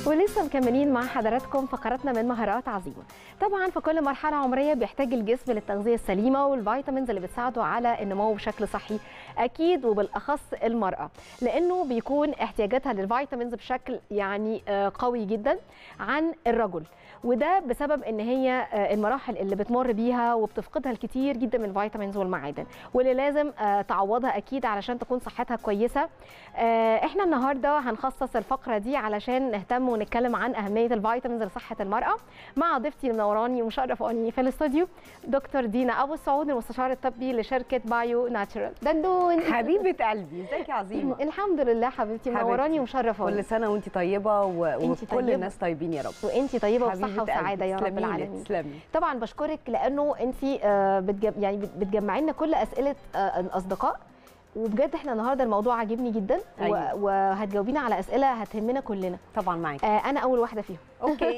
ولسه مكملين مع حضراتكم فقراتنا من مهارات عظيمه طبعا في كل مرحله عمريه بيحتاج الجسم للتغذيه السليمه والفيتامينز اللي بتساعده على النمو بشكل صحي اكيد وبالاخص المراه لانه بيكون احتياجاتها للفيتامينز بشكل يعني آه، قوي جدا عن الرجل وده بسبب ان هي آه، المراحل اللي بتمر بيها وبتفقدها الكتير جدا من الفيتامينز والمعادن واللي لازم آه، تعوضها اكيد علشان تكون صحتها كويسه آه، احنا النهارده هنخصص الفقره دي علشان نهتم ونتكلم عن اهميه الفيتامينز لصحه المراه مع ضيفتي المنوراني ومشرفاني في الاستوديو دكتور دينا ابو السعود المستشار الطبي لشركه بايو ناتشورال دندون حبيبه قلبي ازيك يا عظيمه الحمد لله حبيبتي حبيبتي. منوراني ومشرفاني كل سنه وانت طيبه و... انتي وكل طيبة. الناس طيبين يا رب وانتي طيبه وصحه حبيبة وسعاده قلبي. يا رب تسلمي لي، العالمين تسلمي طبعا بشكرك لانه انت بتجم يعني بت- بتجمعي لنا كل اسئله آه، الاصدقاء وبجد احنا النهارده الموضوع عاجبني جدا و- أيوة. وهتجاوبينا على اسئله هتهمنا كلنا طبعا معاكي آه، انا اول واحده فيهم اوكي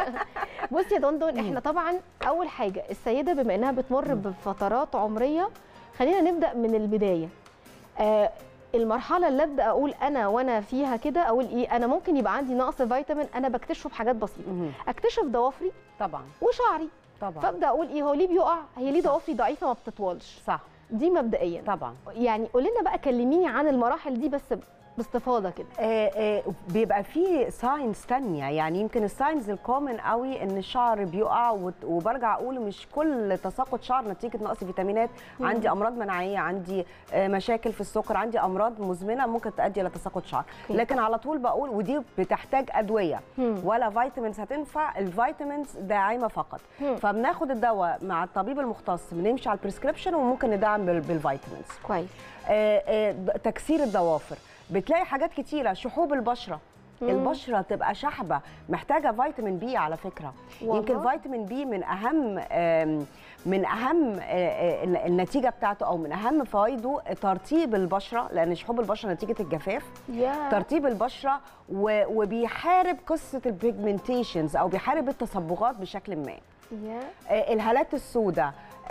بصي يا دندون احنا طبعا اول حاجه السيده بما انها بتمر بفترات عمريه خلينا نبدا من البدايه آه المرحله اللي ابدا اقول انا وانا فيها كده اقول ايه انا ممكن يبقى عندي نقص فيتامين انا بكتشفه بحاجات بسيطه مهم. اكتشف ضوافري طبعا وشعري طبعا فابدا اقول ايه هو ليه بيقع هي ليه ضوافري ضعيفه ما بتطولش صح دي مبدئيا طبعا يعني قولي لنا بقى كلميني عن المراحل دي بس باستفاضه كده آه آه بيبقى في ساينز تانية يعني يمكن الساينز الكومن قوي ان الشعر بيقع وت- وبرجع اقول مش كل تساقط شعر نتيجه نقص فيتامينات مم. عندي امراض مناعيه عندي آه مشاكل في السكر عندي امراض مزمنه ممكن تؤدي الى تساقط شعر أوكي. لكن على طول بقول ودي بتحتاج ادويه مم. ولا فيتامينز هتنفع الفيتامينز داعمه فقط مم. فبناخد الدواء مع الطبيب المختص بنمشي على البريسكريبشن وممكن ندعم بال- بالفيتامينز كويس آه، آه، د- تكسير الضوافر بتلاقي حاجات كتيره شحوب البشره مم. البشره تبقى شحبه محتاجه فيتامين بي على فكره والله؟ يمكن فيتامين بي من اهم آم، من اهم آه، آه، النتيجه بتاعته او من اهم فوائده ترطيب البشره لان شحوب البشره نتيجه الجفاف يا ترطيب البشره و- وبيحارب قصه البيجمنتيشنز او بيحارب التصبغات بشكل ما يا آه، الهالات السوداء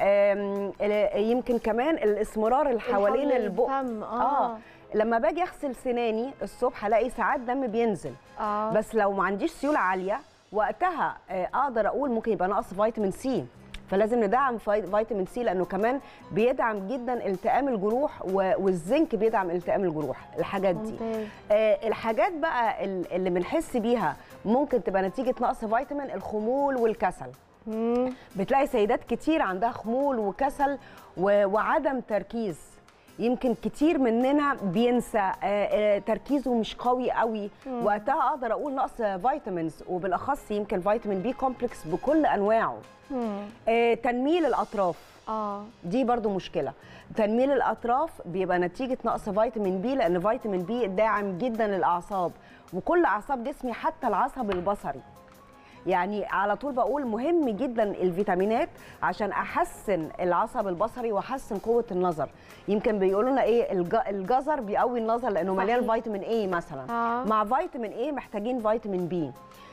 آم، ال- يمكن كمان الاسمرار اللي حوالين الحول البق الفم، اه اه لما باجي اغسل سناني الصبح الاقي ساعات دم بينزل اه بس لو ما عنديش سيوله عاليه وقتها آه، اقدر اقول ممكن يبقى نقص فيتامين سي فلازم ندعم في- فيتامين سي لانه كمان بيدعم جدا التئام الجروح و- والزنك بيدعم التئام الجروح الحاجات دي ممتاز آه، الحاجات بقى ال- اللي بنحس بيها ممكن تبقى نتيجه نقص فيتامين الخمول والكسل مم. بتلاقي سيدات كتير عندها خمول وكسل و- وعدم تركيز يمكن كتير مننا بينسى آه، آه، تركيزه مش قوي قوي مم. وقتها اقدر اقول نقص فيتامينز وبالاخص يمكن فيتامين بي كومبلكس بكل انواعه مم. آه، تنميل الاطراف اه دي برضو مشكله تنميل الاطراف بيبقى نتيجه نقص فيتامين بي لان فيتامين بي داعم جدا للاعصاب وكل اعصاب جسمي حتى العصب البصري يعني على طول بقول مهم جدا الفيتامينات عشان احسن العصب البصري واحسن قوه النظر يمكن بيقولوا لنا ايه الج- الجزر بيقوي النظر لانه مليان صحيح. فيتامين اي مثلا آه. مع فيتامين اي محتاجين فيتامين بي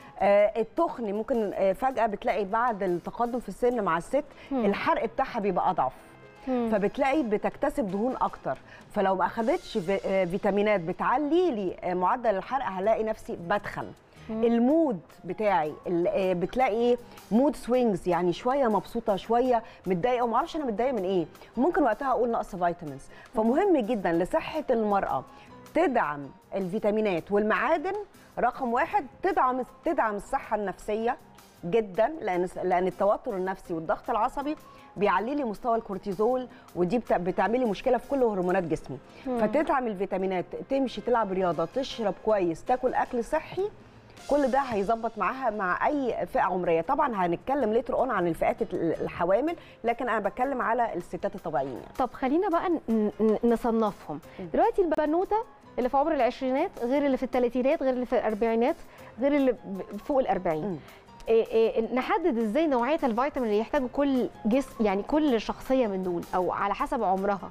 آه التخن ممكن آه فجاه بتلاقي بعد التقدم في السن مع الست مم. الحرق بتاعها بيبقى اضعف مم. فبتلاقي بتكتسب دهون اكتر فلو ما اخدتش في- آه، فيتامينات بتعلي لي آه، معدل الحرق هلاقي نفسي بتخن المود بتاعي ال- آه، بتلاقي ايه مود سوينجز يعني شويه مبسوطه شويه متضايقه وما اعرفش انا متضايقه من ايه ممكن وقتها اقول نقص فيتامينز فمهم جدا لصحه المراه تدعم الفيتامينات والمعادن رقم واحد تدعم تدعم الصحه النفسيه جدا لان لان التوتر النفسي والضغط العصبي بيعلي لي مستوى الكورتيزول ودي بت- بتعملي مشكله في كل هرمونات جسمي فتدعم الفيتامينات تمشي تلعب رياضه تشرب كويس تاكل اكل صحي كل ده هيظبط معاها مع اي فئه عمريه طبعا هنتكلم ليتر اون عن الفئات ال- الحوامل لكن انا بتكلم على الستات الطبيعيين يعني. طب خلينا بقى ن- ن- نصنفهم دلوقتي البنوته اللي في عمر العشرينات غير اللي في الثلاثينات غير اللي في الاربعينات غير اللي ب- فوق الأربعين مم. إيه إيه نحدد ازاي نوعيه الفيتامين اللي يحتاجه كل جسم يعني كل شخصيه من دول او على حسب عمرها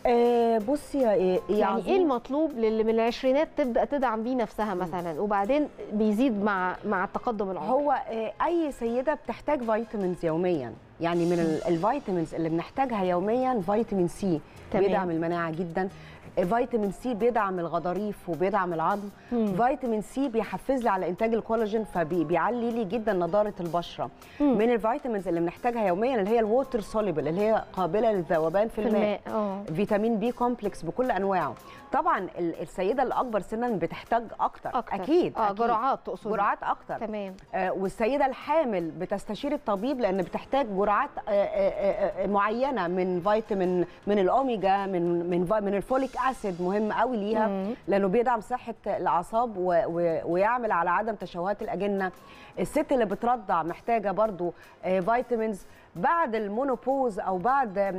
آه بصي يا يا يعني عظيم. ايه المطلوب للي من العشرينات تبدا تدعم بيه نفسها مثلا وبعدين بيزيد مع مع التقدم العمري هو آه، اي سيده بتحتاج فيتامينز يوميا يعني من ال- الفيتامينز اللي بنحتاجها يوميا فيتامين سي تمام. بيدعم المناعه جدا فيتامين سي بيدعم الغضاريف وبيدعم العظم مم. فيتامين سي بيحفز لي على انتاج الكولاجين فبيعلي لي جدا نضاره البشره مم. من الفيتامينز اللي بنحتاجها يوميا اللي هي الووتر سوليبل اللي هي قابله للذوبان في, في الماء الماء اه فيتامين بي كومبلكس بكل انواعه طبعا ال- السيده الاكبر سنا بتحتاج اكتر, اكتر اكيد اه أكيد. جرعات تقصدي جرعات اكتر تمام آه، والسيده الحامل بتستشير الطبيب لان بتحتاج جرعات آه، آه، آه، معينه من فيتامين من الاوميجا من من في- من الفوليك اسيد مهم قوي ليها مم. لانه بيدعم صحه الاعصاب و- و- ويعمل على عدم تشوهات الاجنه الست اللي بترضع محتاجه برضو آه، فيتامينز بعد المونوبوز او بعد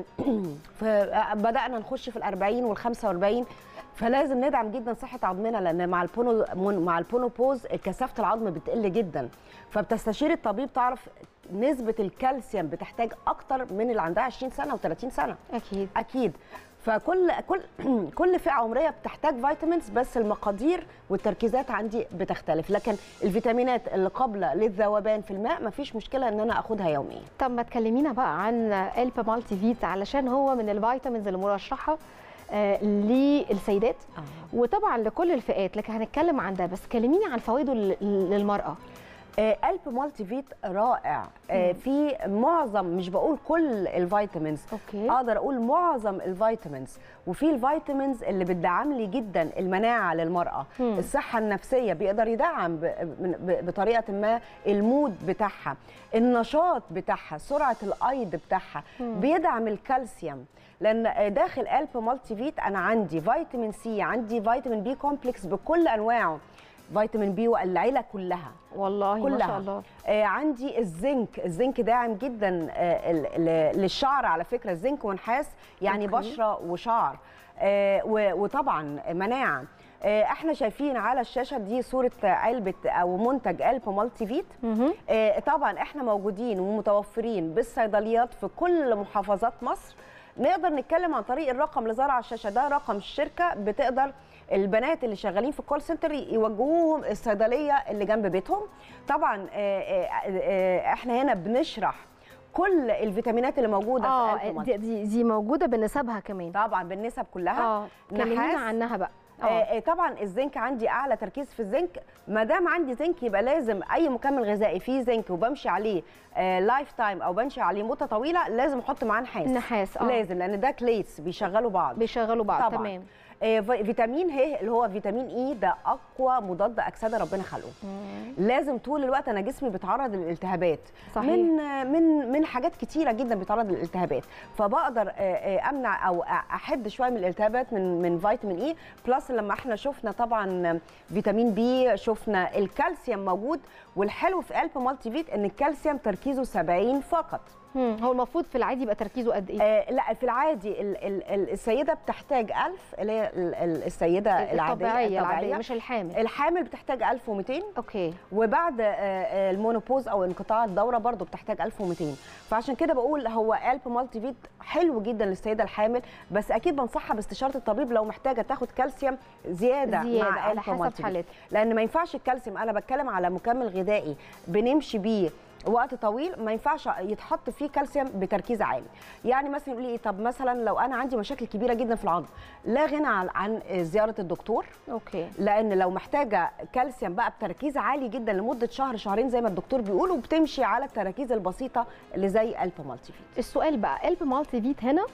بدانا نخش في الأربعين والخمسة واربعين فلازم ندعم جدا صحه عظمنا لان مع البونو مون- مع البونوبوز كثافه العظم بتقل جدا فبتستشير الطبيب تعرف نسبه الكالسيوم بتحتاج اكتر من اللي عندها 20 سنه و30 سنه اكيد اكيد فكل كل كل فئه عمريه بتحتاج فيتامينز بس المقادير والتركيزات عندي بتختلف لكن الفيتامينات اللي قابله للذوبان في الماء مفيش مشكله ان انا اخدها يوميا طب ما تكلمينا بقى عن الب مالتي فيت علشان هو من الفيتامينز المرشحه آه، للسيدات وطبعا لكل الفئات لكن هنتكلم عن ده بس كلميني عن فوائده لل- للمراه آه، قلب مالتي فيت رائع آه، في معظم مش بقول كل الفيتامينز اوكي اقدر اقول معظم الفيتامينز وفي الفيتامينز اللي بتدعم لي جدا المناعه للمراه مم. الصحه النفسيه بيقدر يدعم ب- ب- ب- بطريقه ما المود بتاعها النشاط بتاعها سرعه الايض بتاعها مم. بيدعم الكالسيوم لان داخل قلب مالتي فيت انا عندي فيتامين سي عندي فيتامين بي كومبلكس بكل انواعه فيتامين بي والعيله كلها والله ما كلها. شاء الله آه عندي الزنك الزنك داعم جدا آه ال- ال- للشعر على فكره الزنك ونحاس يعني أوكي. بشره وشعر آه و- وطبعا مناعه آه احنا شايفين على الشاشه دي صوره علبه او منتج قلب مالتي فيت مهم. آه، طبعا احنا موجودين ومتوفرين بالصيدليات في كل محافظات مصر نقدر نتكلم عن طريق الرقم اللي ظهر على الشاشه ده رقم الشركه بتقدر البنات اللي شغالين في الكول سنتر يوجهوهم الصيدليه اللي جنب بيتهم طبعا آه، آه، آه، احنا هنا بنشرح كل الفيتامينات اللي موجوده في اه قلب دي, دي, دي موجوده بنسبها كمان طبعا بالنسب كلها اه كلمينا نحاس. عنها بقى آه، آه، طبعا الزنك عندي اعلى تركيز في الزنك ما دام عندي زنك يبقى لازم اي مكمل غذائي فيه زنك وبمشي عليه لايف تايم او بمشي عليه مده طويله لازم احط معاه نحاس النحاس اه لازم لان ده كليتس بيشغلوا بعض بيشغلوا بعض طبعاً. تمام آه، في- فيتامين ه اللي هو فيتامين اي ده اقوى مضاد اكسده ربنا خلقه لازم طول الوقت انا جسمي بيتعرض للالتهابات صحيح. من من من حاجات كتيره جدا بيتعرض للالتهابات فبقدر آه، آه، امنع او احد شويه من الالتهابات من من فيتامين اي بلس لما احنا شفنا طبعا فيتامين بي شفنا الكالسيوم موجود والحلو في قلب مالتي فيت ان الكالسيوم تركيزه 70 فقط مم. هو المفروض في العادي يبقى تركيزه قد ايه آه لا في العادي ال ال ال السيده بتحتاج 1000 اللي هي ال- ال- السيده العاديه الطبيعيه العاديه مش الحامل الحامل بتحتاج 1200 اوكي وبعد آه، آه، المونوبوز او انقطاع الدوره برضو بتحتاج 1200 فعشان كده بقول هو قلب مالتي فيت حلو جدا للسيده الحامل بس اكيد بنصحها باستشاره الطبيب لو محتاجه تاخد كالسيوم زياده, زياده مع على قلب حسب مالتي فيت. حالتها لان ما ينفعش الكالسيوم انا بتكلم على مكمل غذائي بنمشي بيه وقت طويل ما ينفعش يتحط فيه كالسيوم بتركيز عالي يعني مثلا يقول لي طب مثلا لو انا عندي مشاكل كبيره جدا في العظم لا غنى عن- عن زياره الدكتور اوكي لان لو محتاجه كالسيوم بقى بتركيز عالي جدا لمده شهر شهرين زي ما الدكتور بيقول وبتمشي على التراكيز البسيطه اللي زي الف مالتي فيت السؤال بقى قلب مالتي فيت هنا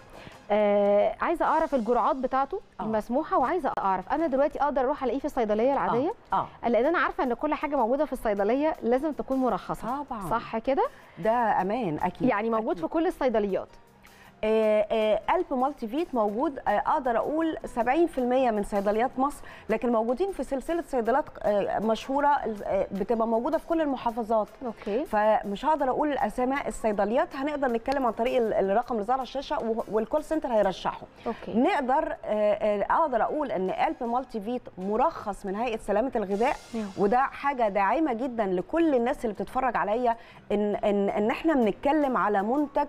آه عايزه اعرف الجرعات بتاعته آه. المسموحه وعايزه اعرف انا دلوقتي اقدر اروح الاقيه في الصيدليه العاديه اه لان انا عارفه ان كل حاجه موجوده في الصيدليه لازم تكون مرخصه طبعا صح كده ده امان اكيد يعني موجود في كل الصيدليات آه، آه، قلب مالتي فيت موجود آه، اقدر اقول 70% من صيدليات مصر لكن موجودين في سلسله صيدليات آه، مشهوره آه، بتبقى موجوده في كل المحافظات اوكي فمش هقدر اقول الاسماء الصيدليات هنقدر نتكلم عن طريق ال- الرقم اللي ظهر على الشاشه وه- والكول سنتر هيرشحه اوكي نقدر آه، آه، اقدر اقول ان قلب مالتي فيت مرخص من هيئه سلامه الغذاء مم. وده حاجه داعمه جدا لكل الناس اللي بتتفرج عليا ان ان ان احنا بنتكلم على منتج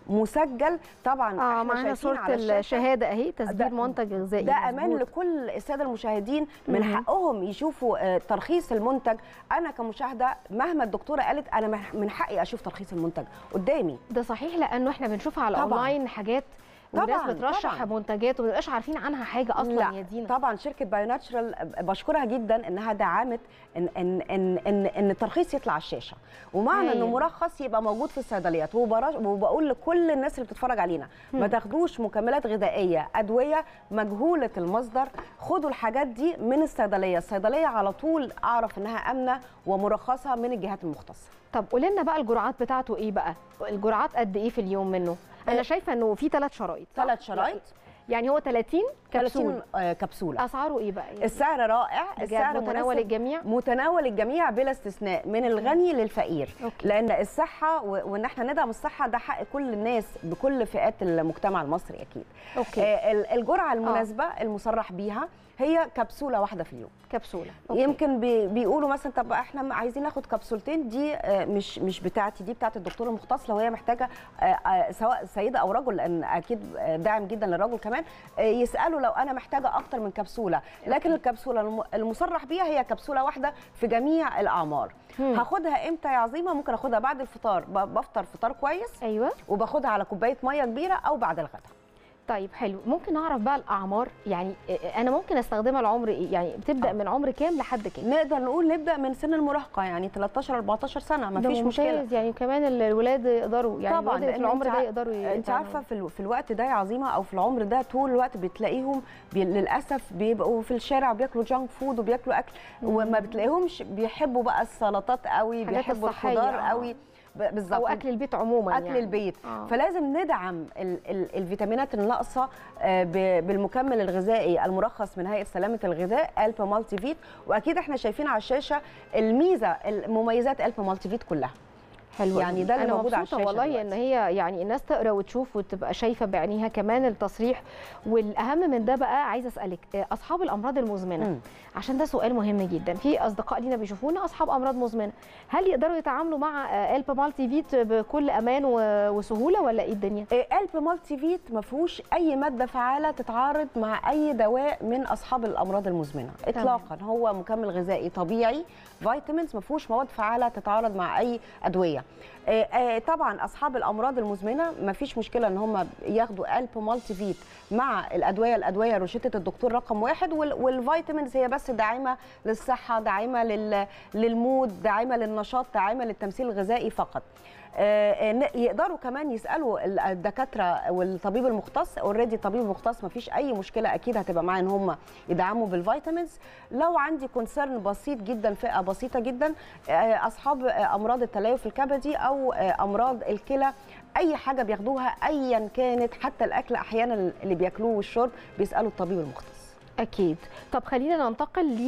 مسجل طبعا اه إحنا معانا شايفين صوره على الشاشة الشهاده اهي تسجيل ده- منتج غذائي ده امان مظبوط. لكل الساده المشاهدين من مهم. حقهم يشوفوا آه، ترخيص المنتج انا كمشاهده مهما الدكتوره قالت انا من- من حقي اشوف ترخيص المنتج قدامي ده صحيح لانه احنا بنشوف على طبعاً. اونلاين حاجات وناس طبعاً، بترشح طبعاً. منتجات وما بنبقاش عارفين عنها حاجه اصلا لا يا دينا طبعا شركه بايو ناتشرال بشكرها جدا انها دعمت ان ان ان ان, إن الترخيص يطلع على الشاشه ومعنى هايل. انه مرخص يبقى موجود في الصيدليات وبرش- وبقول لكل الناس اللي بتتفرج علينا ما مم. تاخدوش مكملات غذائيه ادويه مجهوله المصدر خدوا الحاجات دي من الصيدليه الصيدليه على طول اعرف انها امنه ومرخصه من الجهات المختصه طب قولي لنا بقى الجرعات بتاعته ايه بقى الجرعات قد ايه في اليوم منه انا آه، شايفه انه في ثلاث شرايط صح؟ ثلاث شرايط يعني هو 30 كبسول 30 آه، كبسوله اسعاره ايه بقى يعني السعر رائع بجد السعر متناول مناسب الجميع متناول الجميع بلا استثناء من الغني للفقير أوكي. لان الصحه و- وان احنا ندعم الصحه ده حق كل الناس بكل فئات المجتمع المصري اكيد اوكي آه، ال- الجرعه المناسبه المصرح بيها هي كبسوله واحده في اليوم كبسوله أوكي. يمكن بي بيقولوا مثلا طب احنا عايزين ناخد كبسولتين دي آه، مش مش بتاعتي دي بتاعت الدكتور المختص لو هي محتاجه آه، آه، سواء سيده او رجل لان اكيد آه، داعم جدا للرجل كمان آه، يسالوا لو انا محتاجه اكتر من كبسوله لكن الكبسوله الم- المصرح بيها هي كبسوله واحده في جميع الاعمار مم. هاخدها امتى يا عظيمه ممكن اخدها بعد الفطار ب- بفطر فطار كويس ايوه وباخدها على كوبايه ميه كبيره او بعد الغداء طيب حلو ممكن اعرف بقى الاعمار يعني انا ممكن استخدمها لعمر ايه يعني بتبدا آه. من عمر كام لحد كام نقدر نقول نبدا من سن المراهقه يعني 13 14 سنه ده مفيش مشكله ممتاز، يعني كمان ال- الولاد يقدروا يعني طبعاً، الولاد في لأن العمر أنت ده ع- يقدروا ي- انت يتعاملوا. عارفه في, الو... في الوقت ده يا عظيمه او في العمر ده طول الوقت بتلاقيهم بي... للاسف بيبقوا في الشارع بياكلوا جانك فود وبياكلوا اكل وما بتلاقيهمش بيحبوا بقى السلطات قوي الحاجات بيحبوا الصحية، الخضار آه. قوي ب- بالظبط او اكل البيت عموما اكل يعني. البيت آه. فلازم ندعم ال ال الفيتامينات الناقصه آه، ب- بالمكمل الغذائي المرخص من هيئه سلامه الغذاء الب مالتي فيت واكيد احنا شايفين على الشاشه الميزه المميزات الب مالتي فيت كلها حلو يعني ده اللي انا موجود على مبسوطه الشاشة والله دلوقتي. ان هي يعني الناس تقرا وتشوف وتبقى شايفه بعينيها كمان التصريح والاهم من ده بقى عايزه اسالك آه، اصحاب الامراض المزمنه مم. عشان ده سؤال مهم جدا في اصدقاء لينا بيشوفونا اصحاب امراض مزمنه هل يقدروا يتعاملوا مع آه، الب مالتي فيت بكل امان و- وسهوله ولا ايه الدنيا الب مالتي فيت ما فيهوش اي ماده فعاله تتعارض مع اي دواء من اصحاب الامراض المزمنه اطلاقا هو مكمل غذائي طبيعي فيتامينز ما فيهوش مواد فعاله تتعارض مع اي ادويه آه، آه، طبعا اصحاب الامراض المزمنه ما فيش مشكله ان هم ياخدوا الب مالتي فيت مع الادويه الادويه روشته الدكتور رقم واحد وال- والفيتامينز هي بس داعمه للصحه داعمه لل- للمود داعمه للنشاط داعمه للتمثيل الغذائي فقط آه، آه، ن- يقدروا كمان يسالوا ال- الدكاتره والطبيب المختص اوريدي الطبيب المختص ما فيش اي مشكله اكيد هتبقى معاه ان هم يدعموا بالفيتامينز لو عندي كونسيرن بسيط جدا فئه بسيطه جدا آه، اصحاب آه، امراض التليف الكبدي او آه، امراض الكلى اي حاجه بياخدوها ايا كانت حتى الاكل احيانا اللي بياكلوه والشرب بيسالوا الطبيب المختص اكيد طب خلينا ننتقل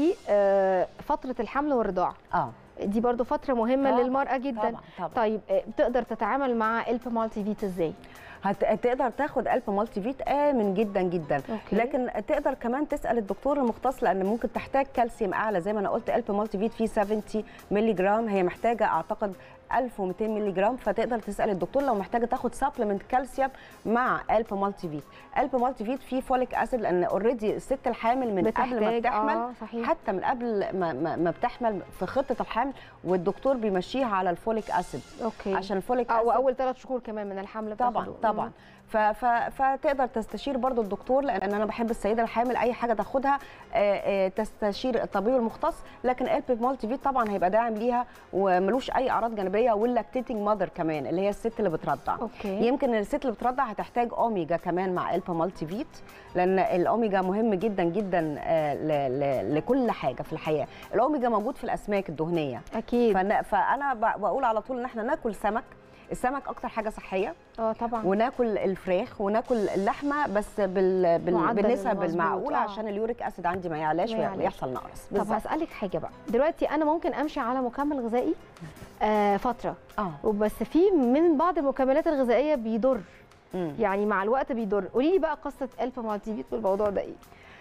لفتره الحمل والرضاعه اه دي برضو فتره مهمه طبعاً، للمراه جدا طبعا طبعا طيب آه، بتقدر تتعامل مع الب مالتي فيت ازاي هت- هتقدر تاخد الب مالتي فيت امن جدا جدا أوكي. لكن تقدر كمان تسال الدكتور المختص لان ممكن تحتاج كالسيوم اعلى زي ما انا قلت الب مالتي فيت فيه 70 مللي جرام هي محتاجه اعتقد 1200 مللي جرام فتقدر تسال الدكتور لو محتاجه تاخد سبلمنت كالسيوم مع الب مالتي فيت الب مالتي فيت فيه فوليك اسيد لان اوريدي الست الحامل من قبل ما بتحتاج- بتحمل آه، صحيح. حتى من قبل ما, ما, ما بتحمل في خطه الحمل والدكتور بيمشيها على الفوليك اسيد اوكي عشان الفوليك او اسيد اول ثلاث شهور كمان من الحمل طبعا بتاخده. طبعا مم. ف ف فتقدر تستشير برضو الدكتور لان انا بحب السيده الحامل اي حاجه تاخدها آه، آه، تستشير الطبيب المختص لكن الب مالتي فيت طبعا هيبقى داعم ليها وملوش اي اعراض جانبيه واللاكتيتنج ماذر كمان اللي هي الست اللي بترضع اوكي يمكن الست اللي بترضع هتحتاج اوميجا كمان مع الب مالتي فيت لان الاوميجا مهم جدا جدا آه، ل- ل- لكل حاجه في الحياه الاوميجا موجود في الاسماك الدهنيه اكيد فأنا- فانا ب- بقول على طول ان احنا ناكل سمك السمك اكتر حاجه صحيه اه طبعا وناكل الفراخ وناكل اللحمه بس بال... بال... معدل بالنسب المظبوط، المعقوله آه. عشان اليوريك اسيد عندي ما يعلاش ما يعلاش. ويحصل نقص طب بالظبط هسألك حاجة بقى دلوقتي أنا ممكن أمشي على مكمل غذائي آه فترة اه وبس في من بعض المكملات الغذائية بيضر مم. يعني مع الوقت بيضر قولي لي بقى قصة ألب مالتي فيت والموضوع ده إيه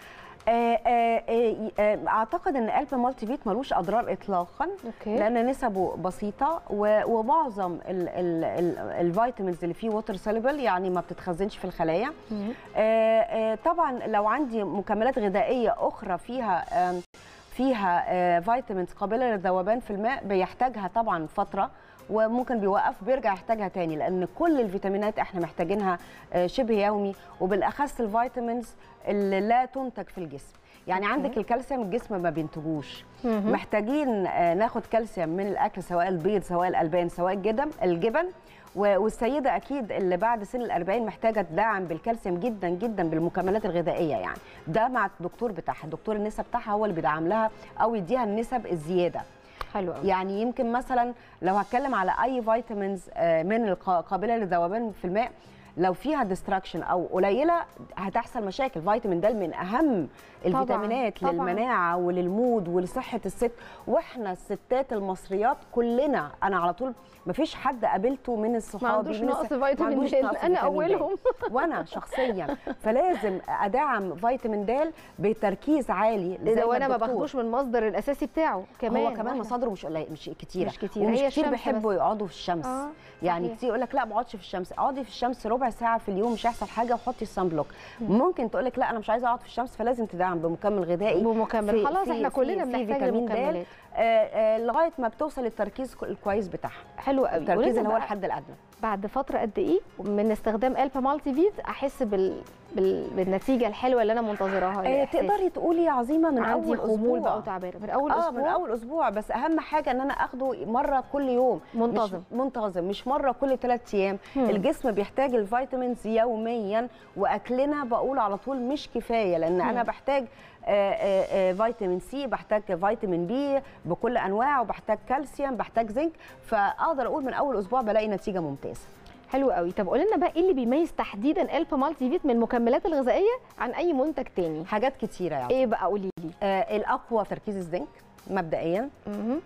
آه، آه، آه، آه، اعتقد ان قلب مالتي فيت ملوش اضرار اطلاقا اوكي لان نسبه بسيطه و- ومعظم ال- ال- ال- الفيتامينز اللي فيه ووتر سوليبل يعني ما بتتخزنش في الخلايا مم. آه، آه، طبعا لو عندي مكملات غذائيه اخرى فيها آم، فيها آه، فيتامينز قابله للذوبان في الماء بيحتاجها طبعا فتره وممكن بيوقف بيرجع يحتاجها تاني لان كل الفيتامينات احنا محتاجينها آه، شبه يومي وبالاخص الفيتامينز اللي لا تنتج في الجسم يعني أوكي. عندك الكالسيوم الجسم ما بينتجوش مهم. محتاجين آه، ناخد كالسيوم من الاكل سواء البيض سواء الالبان سواء الجبن الجبن و- والسيده اكيد اللي بعد سن الأربعين محتاجه تدعم بالكالسيوم جدا جدا بالمكملات الغذائيه يعني ده مع الدكتور بتاعها الدكتور النسب بتاعها هو اللي بيدعم لها او يديها النسب الزياده حلو قوي يعني يمكن مثلا لو هتكلم على اي فيتامينز آه، من القابله للذوبان في الماء لو فيها ديستراكشن او قليله هتحصل مشاكل فيتامين د من اهم الفيتامينات طبعاً. للمناعه وللمود ولصحه الست واحنا الستات المصريات كلنا انا على طول ما فيش حد قابلته من الصحاب ما عندوش من نقص الس- ما فيتامين عندوش د نقص انا فيتامين د. اولهم وانا شخصيا فلازم ادعم فيتامين د بتركيز عالي زي ده وانا ما الدكتور. باخدوش من المصدر الاساسي بتاعه كمان هو كمان وإحنا- مصادره مش قليل مش كتيره مش كتير، ومش هي كتير الشمس بيحبوا بس. يقعدوا في الشمس آه، يعني صحيح. كتير يقول لك لا ما اقعدش في الشمس اقعدي في الشمس ربع ساعه في اليوم مش هيحصل حاجه وحطي الصن بلوك ممكن تقول لك لا انا مش عايزه اقعد في الشمس فلازم تدعم بمكمل غذائي بمكمل في- خلاص في- احنا في- كلنا في بنحتاج فيتامين د المكملات آه، آه، لغايه ما بتوصل للتركيز الكويس بتاعها حلو قوي التركيز قولنا اللي هو بقى الحد الادنى بعد فتره قد ايه من استخدام الفا مالتي فيت احس بال... بال... بالنتيجه الحلوه اللي انا منتظراها آه، الإحساس. تقدري تقولي يا عظيمه من عندي اول خمول بقى اسبوع وتعبانه من اول اه اسبوع من اول اسبوع بس اهم حاجه ان انا اخده مره كل يوم منتظم. مش منتظم مش مره كل ثلاث ايام هم. الجسم بيحتاج الفيتامينز يوميا واكلنا بقول على طول مش كفايه لان انا هم. بحتاج آه، آه، آه، فيتامين سي بحتاج فيتامين بي بكل انواعه وبحتاج كالسيوم بحتاج زنك فاقدر اقول من اول اسبوع بلاقي نتيجه ممتازه حلو قوي طب قول لنا بقى ايه اللي بيميز تحديدا الفا مالتي فيت من المكملات الغذائيه عن اي منتج تاني حاجات كتيره يعني ايه بقى قولي لي آه، الاقوى في تركيز الزنك مبدئيا مهم.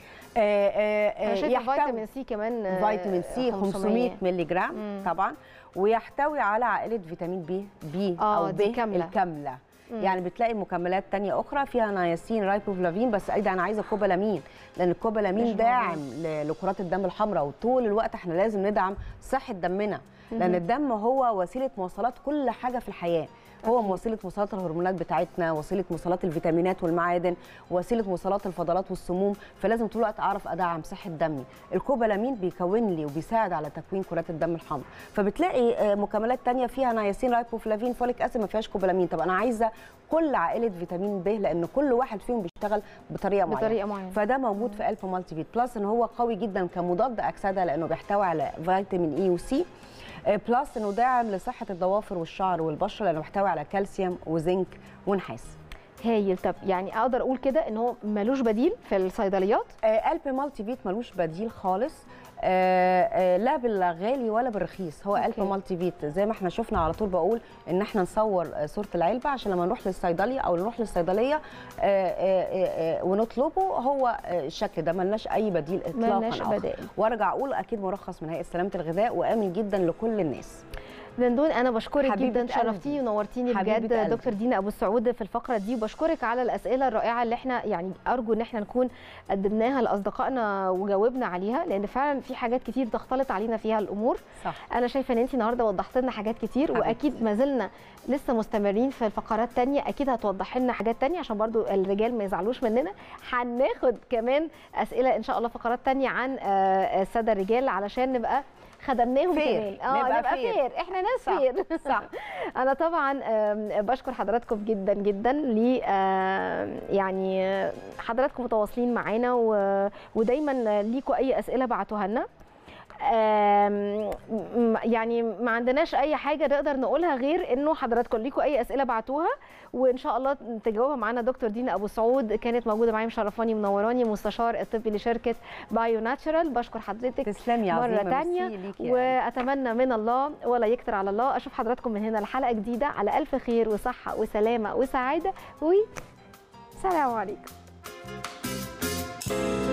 آه، آه، آه، انا شايفه يحتوي- فيتامين سي كمان آه، فيتامين سي 500 مللي جرام مم. طبعا ويحتوي على عائله فيتامين بي بي آه، او دي ب كاملة. الكامله مم. يعني بتلاقي مكملات تانية أخرى فيها نياسين رايبوفلافين بس أيضا أنا عايزة كوبالامين لأن مش الكوبالامين موجود. داعم ل- لكرات الدم الحمراء وطول الوقت احنا لازم ندعم صحة دمنا لأن الدم هو وسيلة مواصلات كل حاجة في الحياة هو أكيد. وسيله مواصلات الهرمونات بتاعتنا وسيله مواصلات الفيتامينات والمعادن وسيله مواصلات الفضلات والسموم فلازم طول الوقت اعرف ادعم صحه دمي الكوبالامين بيكون لي وبيساعد على تكوين كرات الدم الحمراء فبتلاقي آه، مكملات تانية فيها نياسين رايبوفلافين فوليك اسيد ما فيهاش كوبالامين طب انا عايزه كل عائله فيتامين ب لان كل واحد فيهم بيشتغل بطريقه معينه بطريقه معينه فده موجود في الفا مالتي فيت بلس ان هو قوي جدا كمضاد اكسده لانه بيحتوي على فيتامين اي وسي آه، بلس انه داعم لصحه الضوافر والشعر والبشره لانه بيحتوي على كالسيوم وزنك ونحاس هايل طب يعني اقدر اقول كده ان هو ملوش بديل في الصيدليات آه، الب مالتي فيت ملوش بديل خالص آه، آه، لا بالغالي ولا بالرخيص هو أوكي. الب مالتي فيت زي ما احنا شفنا على طول بقول ان احنا نصور آه، صوره العلبه عشان لما نروح للصيدليه او نروح للصيدليه آه، آه، آه، ونطلبه هو آه، الشكل ده ملناش اي بديل اطلاقا ملناش آخر. بدائل وارجع اقول اكيد مرخص من هيئه سلامه الغذاء وامن جدا لكل الناس دندون انا بشكرك حبيبة جدا قلبي. شرفتيني ونورتيني حبيبة بجد قلبي. دكتور دينا ابو السعود في الفقره دي وبشكرك على الاسئله الرائعه اللي احنا يعني ارجو ان احنا نكون قدمناها لاصدقائنا وجاوبنا عليها لان فعلا في حاجات كتير تختلط علينا فيها الامور صح انا شايفه ان انت النهارده وضحت لنا حاجات كتير حبيبتي. واكيد ما زلنا لسه مستمرين في الفقرات تانية اكيد هتوضح لنا حاجات تانية عشان برضو الرجال ما يزعلوش مننا هناخد كمان اسئله ان شاء الله فقرات تانية عن آه، الساده الرجال علشان نبقى خدمناهم فير. كمان اه نبقى نبقى فير. فير احنا ناس صح. فير صح انا طبعا آم، بشكر حضراتكم جدا جدا ل آم، يعني آه، حضراتكم متواصلين معانا و- ودايما ليكوا اي اسئله بعتوها لنا آم، م- يعني ما عندناش اي حاجه نقدر نقولها غير انه حضراتكم ليكوا اي اسئله بعتوها وان شاء الله تجاوبها معانا دكتور دينا ابو سعود كانت موجوده معايا مشرفاني منوراني مستشار الطبي لشركه بايو ناتشرال بشكر حضرتك تسلمي يا مرة عظيمه تانية ميرسي ليكي يا واتمنى من الله ولا يكتر على الله اشوف حضراتكم من هنا لحلقه جديده على الف خير وصحه وسلامه وسعاده وسلام عليكم